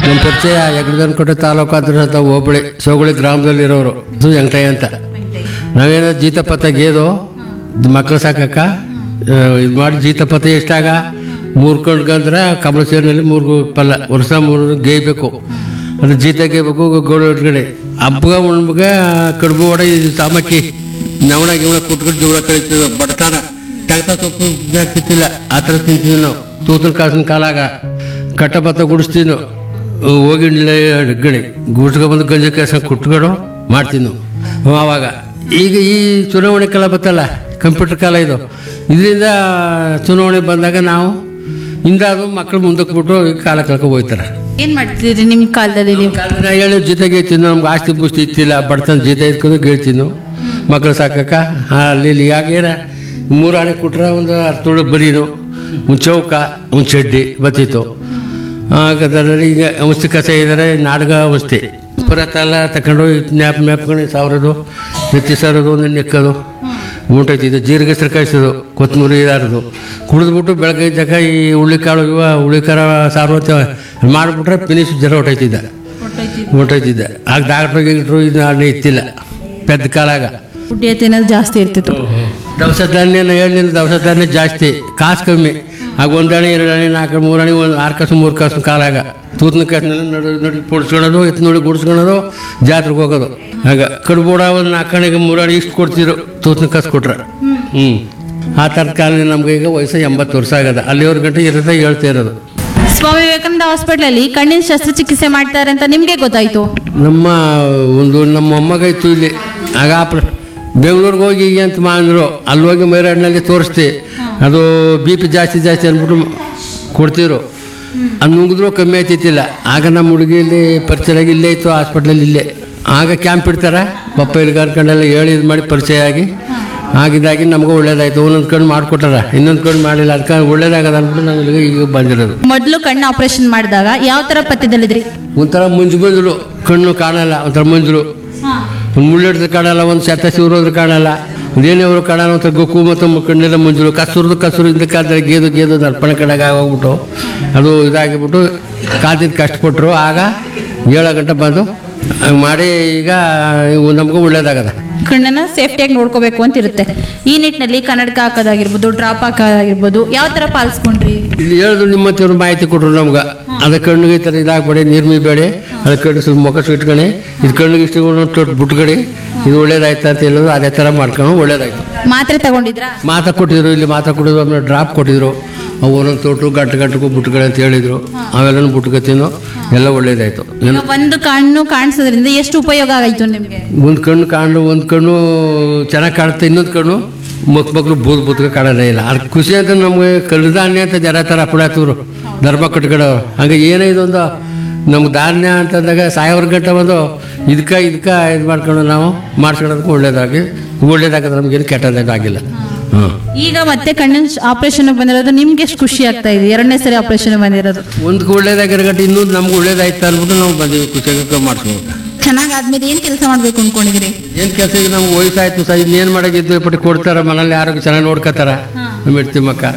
ನಮ್ಮ ಪರಿಚಯ ಯಗಡದನ್ಕೋಟೆ ತಾಲೂಕು ಅದ್ರ ಅಂತ ಹೋಬಳಿ ಸೋಗುಳಿ ಗ್ರಾಮದಲ್ಲಿರೋರು ಇದು ವೆಂಕಟಯ್ಯ ಅಂತ ನಾವೇನೋ ಜೀತಪತ್ತ ಗೇದು ಮಕ್ಕಳು ಸಾಕಕ್ಕ ಇದು ಮಾಡಿ ಜೀತಪತ್ತ ಎಷ್ಟಾಗ ಮೂರು ಕೊಂಡ್ಕಂದ್ರೆ ಕಮಲ ಸೇರಿನಲ್ಲಿ ಮೂರು ಪಲ್ಲ ವರ್ಷ ಮೂರು ಗೇಯ್ಬೇಕು ಅದು ಜೀತ ಗೇಯ್ಬೇಕು ಗೋಳು ಇಟ್ಕಡೆ ಹಬ್ಬಗ ಉಣ್ಬಗ ಕಡುಬು ಒಡೆ ಇದು ತಾಮಕ್ಕಿ ನವಣ ಗಿವಣ ಕುಟ್ಕೊಂಡು ಜೋಳ ಕಳಿತಿದ್ವು ಬಡತನ ಟಗತ ಸೊಪ್ಪು ತಿಂತಿಲ್ಲ ಆ ಥರ ತಿಂತಿದ್ವಿ ನಾವು ತೂತನ ಕಾಸಿನ ಕಾಲಾಗ ಕಟ್ಟ ಭತ್ತ ಗುಡಿಸ್ತೀವಿ ನಾವು ಹೋಗಿ ಗಡಿ ಗುಡ್ಸ್ಕೊ ಬಂದು ಗಂಜಿ ಕೆಲಸ ಕುಟ್ಕೊಂಡು ಮಾಡ್ತೀವಿ ನಾವು ಹ್ಞೂ ಆವಾಗ ಈಗ ಈ ಚುನಾವಣೆ ಕಾಲ ಬತ್ತಲ್ಲ ಕಂಪ್ಯೂಟರ್ ಕಾಲ ಇದು ಇದರಿಂದ ಚುನಾವಣೆ ಬಂದಾಗ ನಾವು ಹಿಂದಾದ್ರು ಮಕ್ಕಳು ಮುಂದಕ್ಕೆ ಬಿಟ್ಟು ಈಗ ಕಾಲ ಕಳ್ಕೊ ಹೋಗ್ತಾರೆ ಏನ್ ಮಾಡ್ತಿದ್ರಿ ನಿಮ್ ಕಾಲದಲ್ಲಿ ನೀವು ಕಾಲದ ಹೇಳಿ ಜೊತೆಗೆ ತಿನ್ನು ನಮ್ಗೆ ಆಸ್ತಿ ಪುಸ್ತಿ ಇತ್ತಿಲ್ಲ ಬಡತನ ಜೊತೆ ಇಟ್ಕೊಂಡು ಗೇಳ್ತಿದ್ನು ಮಕ್ಕಳು ಸಾಕಕ್ಕ ಅಲ್ಲಿ ಇಲ್ಲಿ ಯಾಕೇನ ಮೂರು ಆಣೆ ಕೊಟ್ರೆ ಒಂದು ಅರ್ತುಳು ಬರೀನು ಒಂದು ಚೌಕ ಒಂದು ಚಡ್ಡಿ ಬತ್ತಿತ್ತು ಹಾಗಾದ್ರೆ ಈಗ ಔಷಧಿ ಕಸ ಇದ್ದಾರೆ ನಾಟಕ ಔಷಧಿ ಪುರತ ಎಲ್ಲ ತಗೊಂಡು ನ್ಯಾಪ್ ಮ್ಯಾಪ್ಕೊಂಡು ಸಾವಿರದು ನೆತ್ತಿ ಸಾರೋದು ಒಂದು ನೆಕ್ಕೋದು ಉಂಟೈತಿದ್ದು ಜೀರಿಗೆ ಹೆಸರು ಕಾಯಿಸೋದು ಕೊತ್ತಂಬರಿ ಇದಾರದು ಕುಡಿದ್ಬಿಟ್ಟು ಬೆಳಗ್ಗೆ ಇದ್ದಾಗ ಈ ಹುಳ್ಳಿಕಾಳು ಇವ ಹುಳ್ಳಿಕಾರ ಸಾರು ಅಂತ ಮಾಡಿಬಿಟ್ರೆ ಫಿನಿಶ್ ಜ್ವರ ಹೊಟ್ಟೈತಿದ್ದ ಹೊಟ್ಟೈತಿದ್ದೆ ಆಗ ಡಾಕ್ಟ್ರು ಗೀಟ್ರು ಇದು ನಾನೇ ಇತ್ತಿಲ್ಲ ಪೆದ್ದ ಕಾಲಾಗ ಫುಡ್ ತಿನ್ನೋದು ಜಾಸ್ತಿ ಇರ್ತಿತ್ತು ದವಸ ಧಾನ್ಯನ ಹೇಳಿದ ದವಸ ಧಾನ್ಯ ಜಾಸ್ತಿ ಕಾಸು ಕಮ್ಮಿ ಆಗ ಒಂದಣೆ ಎರಡು ಅಣೆ ನಾಲ್ಕು ಮೂರು ಅಣೆ ಒಂದು ಆರು ಕಾಸು ಮೂರು ಕಾಸು ಕಾಲಾಗ ತೂತನ ಕಾಸಿನೆಲ್ಲ ನಡು ನಡು పొడుచుಕೊಳ್ಳೋದು ಎತ್ತು ನೋಡಿ ಗುಡಿಸ್ಕೊಳ್ಳೋದು ಜಾತ್ರೆಗೆ ಹೋಗೋದು ಆಗ ಕಡ್ಬೋಡ ಒಂದು ನಾಲ್ಕು ಅಣೆಗೆ ಮೂರು ಅಣೆ ಇಷ್ಟು ಕೊಡ್ತಿದ್ರು ತೂತನ ಕಾಸು ಕೊಟ್ರೆ ಹ್ಞೂ ಆ ಥರದ ಕಾಲ ನಮ್ಗೆ ಈಗ ವಯಸ್ಸು ಎಂಬತ್ತು ವರ್ಷ ಆಗದ ಅಲ್ಲಿವ್ರ ಗಂಟೆ ಇರುತ್ತೆ ಹೇಳ್ತಾ ಇರೋದು ಸ್ವಾಮಿ ವಿವೇಕಾನಂದ ಹಾಸ್ಪಿಟಲ್ ಅಲ್ಲಿ ಕಣ್ಣಿನ ಶಸ್ತ್ರಚಿಕಿತ್ಸೆ ಮಾಡ್ತಾರೆ ಅಂತ ನಿಮ್ಗೆ ಗೊತ್ತಾಯ್ತು ನಮ್ಮ ಒಂದು ನಮ್ಮ ಮೊಮ್ಮಗ ಇತ್ತು ಇಲ್ಲಿ ಆಗ ಆಪ್ರ ಬೆಂಗಳೂರಿಗೆ ಹೋಗಿ ಹೀಗೆ ಅಂತ ಮಾಡಿದ್ರು ಅಲ್ಲಿ ಹೋಗಿ ಮೈರಾಡ್ನಲ್ಲಿ ತೋರಿಸ್ತಿ ಅದು ಬಿ ಪಿ ಜಾಸ್ತಿ ಜಾಸ್ತಿ ಅಂದ್ಬಿಟ್ಟು ಕೊಡ್ತಿದ್ರು ಅದು ನುಂಗಿದ್ರು ಕಮ್ಮಿ ಆಯ್ತಿತ್ತಿಲ್ಲ ಆಗ ನಮ್ಮ ಹುಡುಗಿ ಇಲ್ಲಿ ಪರಿಚಯ ಆಗಿ ಇಲ್ಲೇ ಇತ್ತು ಹಾಸ್ಪಿಟ್ಲಲ್ಲಿ ಇಲ್ಲೇ ಆಗ ಕ್ಯಾಂಪ್ ಇಡ್ತಾರೆ ಪಪ್ಪ ಇಲ್ಲಿ ಕರ್ಕೊಂಡೆಲ್ಲ ಹೇಳಿ ಇದು ಮಾಡಿ ಪರಿಚಯ ಆಗಿ ಆಗಿದ್ದಾಗಿ ನಮಗೂ ಒಳ್ಳೇದಾಯ್ತು ಒಂದೊಂದು ಕಣ್ಣು ಮಾಡಿಕೊಟ್ಟಾರ ಇನ್ನೊಂದು ಕಣ್ಣು ಮಾಡಿಲ್ಲ ಅದಕ್ಕೆ ಒಳ್ಳೇದಾಗದ ಅಂದ್ಬಿಟ್ಟು ನಾವು ಇಲ್ಲಿಗೆ ಈಗ ಬಂದಿರೋದು ಮೊದಲು ಕಣ್ಣು ಆಪರೇಷನ್ ಮಾಡಿದಾಗ ಯಾವ ತರ ಪಥ್ಯದಲ್ಲಿದ್ರಿ ಒಂಥರ ಮಂಜು ಮಂಜುಳು ಕಣ್ಣು ಕಾಣಲ್ಲ ಒಂಥರ ಮಂಜುಳು ಒಂದು ಮುಳ್ಳಿಡ್ದು ಕಾಣಲ್ಲ ಒಂದು ಸೆತ್ತ ಸಿವ್ರೋದ್ರು ಕಾಣಲ್ಲ ಒಂದೇನೇವರು ಕಾಣಲ್ಲ ಒಂಥರ ಗೊಕ್ಕು ಮತ್ತು ಕಣ್ಣೆಲ್ಲ ಮಂಜುಳು ಕಸುರ್ದು ಕಸುರು ಇದಕ್ಕಾದ್ರೆ ಗೇದು ಗೇದು ದರ್ಪಣ ಕಡೆಗೆ ಆಗೋಗ್ಬಿಟ್ಟು ಅದು ಇದಾಗಿಬಿಟ್ಟು ಕಾದಿದ್ದು ಕಷ್ಟಪಟ್ಟರು ಆಗ ಏಳು ಗಂಟೆ ಬಂದು ಹಂಗ್ ಮಾಡಿ ಈಗ ನಮಗೂ ಒಳ್ಳೇದಾಗದ ಕಣ್ಣನ್ನ ಸೇಫ್ಟಿಯಾಗಿ ನೋಡ್ಕೋಬೇಕು ಅಂತ ಇರುತ್ತೆ ಈ ನಿಟ್ಟಿನಲ್ಲಿ ಕನ್ನಡಕ ಹಾಕೋದಾಗಿರ್ಬೋದು ಡ್ರಾಪ್ ಹಾಕೋದಾಗಿರ್ಬೋದು ಯಾವ ತರ ಪಾಲಿಸ್ಕೊಂಡ್ರಿ ಇಲ್ಲಿ ಹೇಳಿದ್ರು ನಿಮ್ಮ ಹತ್ರ ಮಾಹಿತಿ ಕೊಟ್ರು ನಮ್ಗೆ ಅದ ಕಣ್ಣಿಗೆ ಈ ಥರ ಇದಾಗಬೇಡಿ ನೀರು ಮೀಬೇಡಿ ಅದ ಕಣ್ಣು ಸ್ವಲ್ಪ ಮುಖ ಸುಟ್ಕಣಿ ಇದು ಕಣ್ಣಿಗೆ ಇಷ್ಟು ತೊಟ್ಟು ಬಿಟ್ಕಡಿ ಇದು ಒಳ್ಳೇದಾಯ್ತು ಅಂತ ಹೇಳೋದು ಅದೇ ಥರ ಮಾಡ್ಕೊಂಡು ಒಳ್ಳೇದಾಯ್ತು ಮಾತ್ರೆ ತಗೊಂಡಿದ್ರಾ ಮಾತಾ ಕೊಟ್ಟಿದ್ರು ಇಲ್ಲಿ ಮಾತಾ ಕೊಟ್ಟಿದ್ರು ಆಮೇಲೆ ಡ್ರಾಪ್ ಕೊಟ್ಟಿದ್ರು ಅವು ಒಂದೊಂದು ತೊಟ್ಟು ಗಂಟು ಗಂಟೆಗೂ ಬಿಟ್ಕಡೆ ಅಂತ ಹೇಳಿದ್ರು ಅವೆಲ್ಲನೂ ಬಿಟ್ಕೊತೀನೋ ಎಲ್ಲ ಒಳ್ಳೇದಾಯ್ತು ಏನು ಒಂದು ಕಣ್ಣು ಕಾಣಿಸೋದ್ರಿಂದ ಎಷ್ಟು ಉಪಯೋಗ ಆಯ್ತು ನಿಮ್ಗೆ ಒಂದು ಕಣ್ಣು ಕಾಣು ಒಂದು ಕಣ್ಣು ಚೆನ್ನಾಗಿ ಕಾಣುತ್ತೆ ಇನ್ನೊಂದು ಕಣ್ಣು ಮಕ್ ಮಕ್ಕಳು ಬೂದ್ ಬೂತ್ಗೆ ಕಾಣೋದೇ ಇಲ್ಲ ಅದು ಖುಷಿ ಅಂತ ನಮಗೆ ಕಲ್ಧಾನ್ಯ ಅಂತ ಜರ ಥರ ಪುಡಾತವ್ರು ಧರ್ಮ ಕಟ್ಕೊಡೋರು ಹಂಗೆ ಏನೇ ಇದೊಂದು ನಮ್ಗೆ ಧಾನ್ಯ ಅಂತಂದಾಗ ಸಾವಿರ ಗಂಟೆ ಒಂದು ಇದಕ್ಕೆ ಇದಕ್ಕೆ ಇದು ಮಾಡ್ಕೊಂಡು ನಾವು ಮಾಡ್ಸ್ಕೊಳೋದಕ್ಕೆ ಒಳ್ಳೇದಾಗಿ ಒಳ್ಳೇದಾಗದ ನಮಗೇನು ಕೆಟ್ಟದಾಗಿಲ್ಲ ಹಾಂ ಈಗ ಮತ್ತೆ ಕಣ್ಣಿನ ಆಪರೇಷನ್ ಬಂದಿರೋದು ನಿಮ್ಗೆ ಎಷ್ಟು ಖುಷಿ ಆಗ್ತಾ ಇದೆ ಎರಡನೇ ಸರಿ ಆಪರೇಷನ್ ಬಂದಿರೋದು ಒಂದಕ್ಕೆ ಒಳ್ಳೇದಾಗಿರೋ ಗಂಟೆ ಇನ್ನೊಂದು ನಮ್ಗೆ ಒಳ್ಳೇದಾಯ್ತು ಅಂದ್ಬಿಟ್ಟು ನಾವು ಬಂದೀವಿ ಖುಷಿಯಾಗಿ ಮಾಡ್ಸ್ಬೋದು ಚೆನ್ನಾಗಾದ್ಮೇಲೆ ಏನ್ ಕೆಲಸ ಮಾಡ್ಬೇಕು ಅನ್ಕೊಂಡಿದ್ದೀರಿ ಏನು ಕೆಲಸ ಈಗ ನಮ್ಗೆ ವಯಸ್ಸಾಯ್ತು ಸರ್ ಇನ್ನೇನು ಮಾಡೋಕ್ಕಿದ್ದು ಪಟ್ಟಿ ಕೊಡ್ತಾರ ಮನೇಲಿ ಯಾರು ಚೆನ್ನಾಗಿ ನೋಡ್ಕೋತಾರ ನಮ್ಮ ಹೆಡ್ತಿ ಮಕ್ಕ